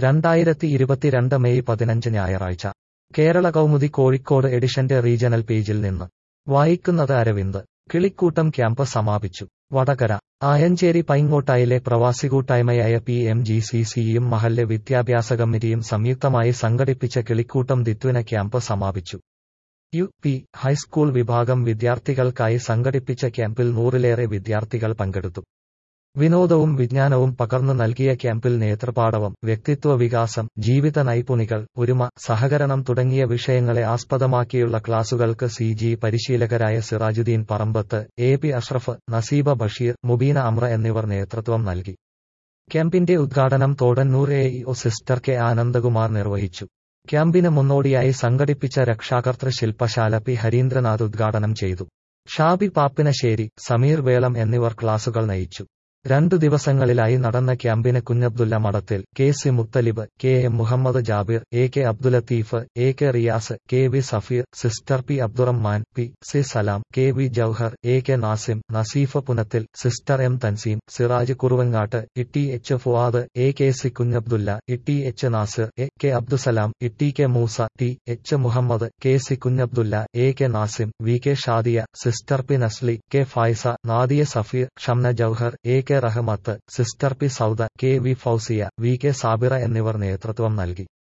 രണ്ടായിരത്തി ഇരുപത്തിരണ്ട് മെയ് പതിനഞ്ച് ഞായറാഴ്ച കേരള കൗമുദി കോഴിക്കോട് എഡിഷന്റെ റീജണൽ പേജിൽ നിന്ന് വായിക്കുന്നത് അരവിന്ദ് കിളിക്കൂട്ടം ക്യാമ്പ് സമാപിച്ചു വടകര ആയഞ്ചേരി പൈങ്ങോട്ടായിലെ പ്രവാസി കൂട്ടായ്മയായ പി എം ജി സി സിയും മഹല്ല് വിദ്യാഭ്യാസ കമ്മിറ്റിയും സംയുക്തമായി സംഘടിപ്പിച്ച കിളിക്കൂട്ടം ദിത്വിന ക്യാമ്പ് സമാപിച്ചു യു പി ഹൈസ്കൂൾ വിഭാഗം വിദ്യാർത്ഥികൾക്കായി സംഘടിപ്പിച്ച ക്യാമ്പിൽ നൂറിലേറെ വിദ്യാർത്ഥികൾ പങ്കെടുത്തു വിനോദവും വിജ്ഞാനവും പകർന്നു നൽകിയ ക്യാമ്പിൽ നേതൃപാടവം വ്യക്തിത്വ വികാസം ജീവിത നൈപുണികൾ ഒരുമ സഹകരണം തുടങ്ങിയ വിഷയങ്ങളെ ആസ്പദമാക്കിയുള്ള ക്ലാസുകൾക്ക് സി ജി പരിശീലകരായ സിറാജുദ്ദീൻ പറമ്പത്ത് എ പി അഷ്റഫ് നസീബ ബഷീർ മുബീന അമ്ര എന്നിവർ നേതൃത്വം നൽകി ക്യാമ്പിന്റെ ഉദ്ഘാടനം Thodannur A E O sister K Anandakumar നിർവഹിച്ചു ക്യാമ്പിന് മുന്നോടിയായി സംഘടിപ്പിച്ച രക്ഷാകർതൃ ശില്പശാല പി ഹരീന്ദ്രനാഥ് ഉദ്ഘാടനം ചെയ്തു ഷാബി പാപ്പിനശ്ശേരി സമീർ വേളം എന്നിവർ ക്ലാസുകൾ നയിച്ചു രണ്ടു ദിവസങ്ങളിലായി നടന്ന ക്യാമ്പിന് Kunhabdulla Madathil K C Muthalib K M Muhammad Jabir A K Abdulatheef A K Riyas K V Safeer sister P Abdurahman P C Salam K V Jouhar A K Nasim Naseef Punathil sister M Thanseem Siraj Kuruvangatt E T H Fuad A K C Kunhabdulla E T H Nasir A K Abdussalam E T K Moosa T H Muhammad K C Kunhabdulla A K Nasim V K Shadiya sister P നസ്ലി K Faisa Nadiya Safeer Shamna Jouhar A K Rahmath sister P Sauda K V Fousiya V K Sabira എന്നിവർ നേതൃത്വം നൽകി